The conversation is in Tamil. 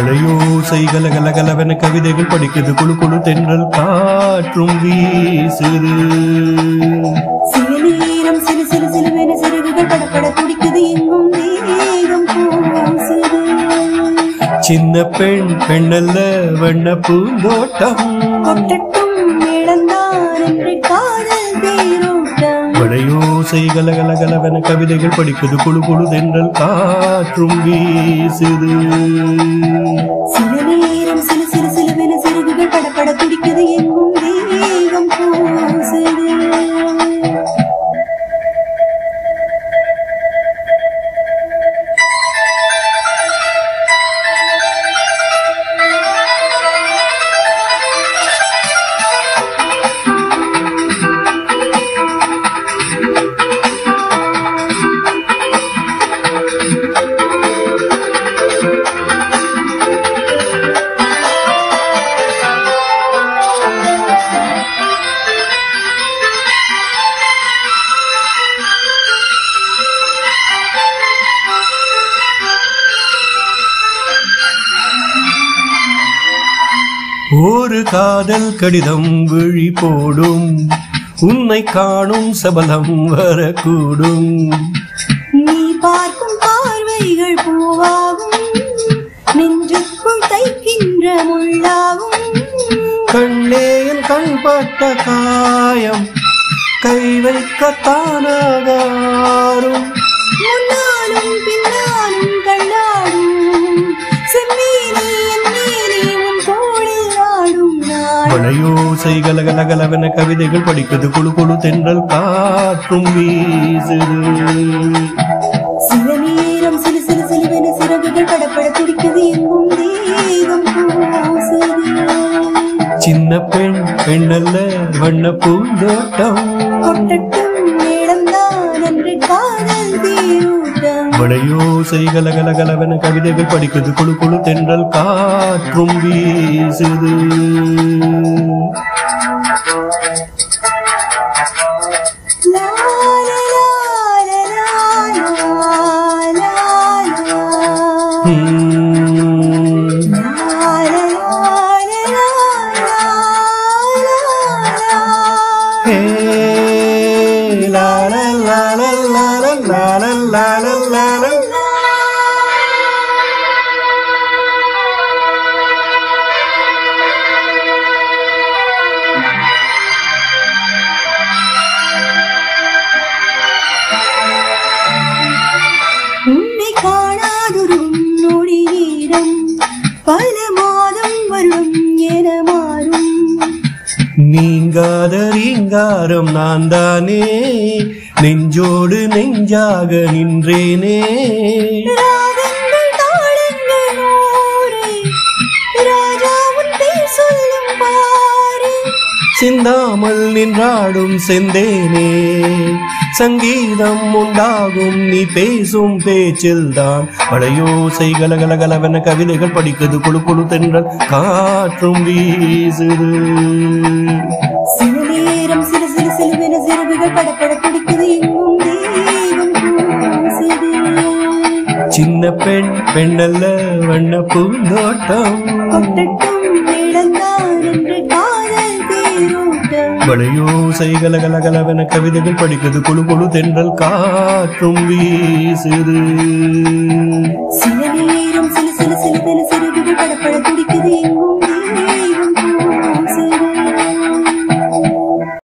மழையோசை கலகலகலவென கவிதைகள் படிக்குது குழு குழு தென்றல் காற்றும் வீசுது சில நேரம் சிறு சிறு சிலுவென சிறகுகள் படப்பட துடிக்குது எங்கும் தேகம் பூசுது சின்ன பெண் பெண்ணல்ல வண்ண பூந்தோட்டம் கொட்டட்டும் இழந்தான் என்று காதல் தேரோட்டம் மழையோசை கலகலகலவென கவிதைகள் படிக்குது குழு குழு தென்றல் காற்றும் வீசுது சில நேரம் சிறு சிறு சிலுவென சிறகுகள் படப்பட துடிக்குது எங்கும் தேகம் பூசுது ஒரு காதல் கடிதம் விழி போடும் உன்னை காணும் சபலம் வரக்கூடும் நீ பார்க்கும் பார்வைகள் பூவாகும் நெஞ்சுக்குள் தைக்கின்ற முள்ளாகும் கண்ணே என் கண் பட்ட காயம் கை வைக்கத்தானாகாரும் முன்னாலும் பின்னாலும் கண்ணாடும் செம்மீனி என் மேலே உன் தோளில் ஆடும் நாள் மழையோசை கலகலகலவென கவிதைகள் படிக்குது குழு குழு தென்றல் காற்றும் வீசுது சில நேரம் சிறு சிறு சிலுவென சிறகுகள் படப்பட துடிக்குது எங்கும் தேகம் பூசுது சின்ன பெண் பெண்ணல்ல வண்ண பூந்தோட்டம் கொட்டட்டும் இழந்தான் என்று காதல் தேரோட்டம் மழையோசை கலகலகலவென கவிதைகள் படிக்குது குழு குழு தென்றல் காற்றும் வீசுது லா லா லா லா லா லா லா. உம். லா லா லா லா லா லா. ஹே, லா லா லா லா லா லா லா லா லா லா லா. உன்னை காணாதொரு நொடி நேரம் பல மாதம் வரும் என மாறும் நீங்காத ரீங்காரம் நான் தானே நெஞ்சோடு நெஞ்சாக நின்றேனே ராகங்கள் தாளங்கள் நூறு ராஜா உன் பேர் சொல்லும் பாரு சிந்தாமல் நின்றாடும் செந்தேனே சங்கீதம் உண்டாகும் நீ பேசும் பேச்சில்தான் பழையோசை கலகலகலவென கவிதைகள் படிக்குது குழு குழு தென்றல் காற்றும் வீசுது சில நேரம் சிறு சிறு சிலுவென சிறகுகள் படப்பட துடிக்குது எங்கும் தேகம் பூசுது சின்ன பெண் பெண்ணல்ல வண்ண பூந்தோட்டம் கொட்டட்டும் இழந்தான் என்று காதல் தேரோட்டம் வளையோசை கலகலகலவென கவிதைகள் படிக்குது குழு குழு தென்றல் காற்றும் வீசுது சில